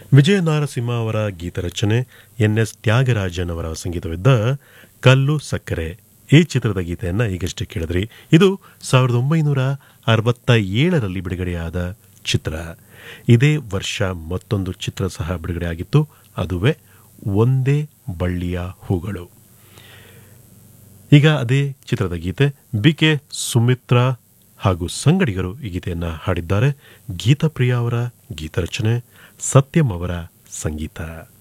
ವಿಜಯ ನಾರಸಿಂಹ ಅವರ ಗೀತರಚನೆ N S Thyagarajan ಅವರ ಸಂಗೀತವಿದ್ದ ಕಲ್ಲು ಸಕ್ಕರೆ ಈ ಚಿತ್ರದ ಗೀತೆಯನ್ನ ಈಗಷ್ಟೇ ಕೇಳಿದ್ರಿ ಇದು ಸಾವಿರದ ಒಂಬೈನೂರ ಅರವತ್ತ ಏಳರಲ್ಲಿ ಬಿಡುಗಡೆಯಾದ ಚಿತ್ರ ಇದೇ ವರ್ಷ ಮತ್ತೊಂದು ಚಿತ್ರ ಸಹ ಬಿಡುಗಡೆಯಾಗಿತ್ತು ಅದುವೇ ಒಂದೇ ಬಳ್ಳಿಯ ಹೂಗಳು ಈಗ ಅದೇ ಚಿತ್ರದ ಗೀತೆ ಬಿ ಕೆ ಸುಮಿತ್ರಾ ಹಾಗೂ ಸಂಗಡಿಗರು ಈ ಗೀತೆಯನ್ನ ಹಾಡಿದ್ದಾರೆ ಗೀತಪ್ರಿಯ ಅವರ ಗೀತರಚನೆ ಸತ್ಯಂ ಅವರ ಸಂಗೀತ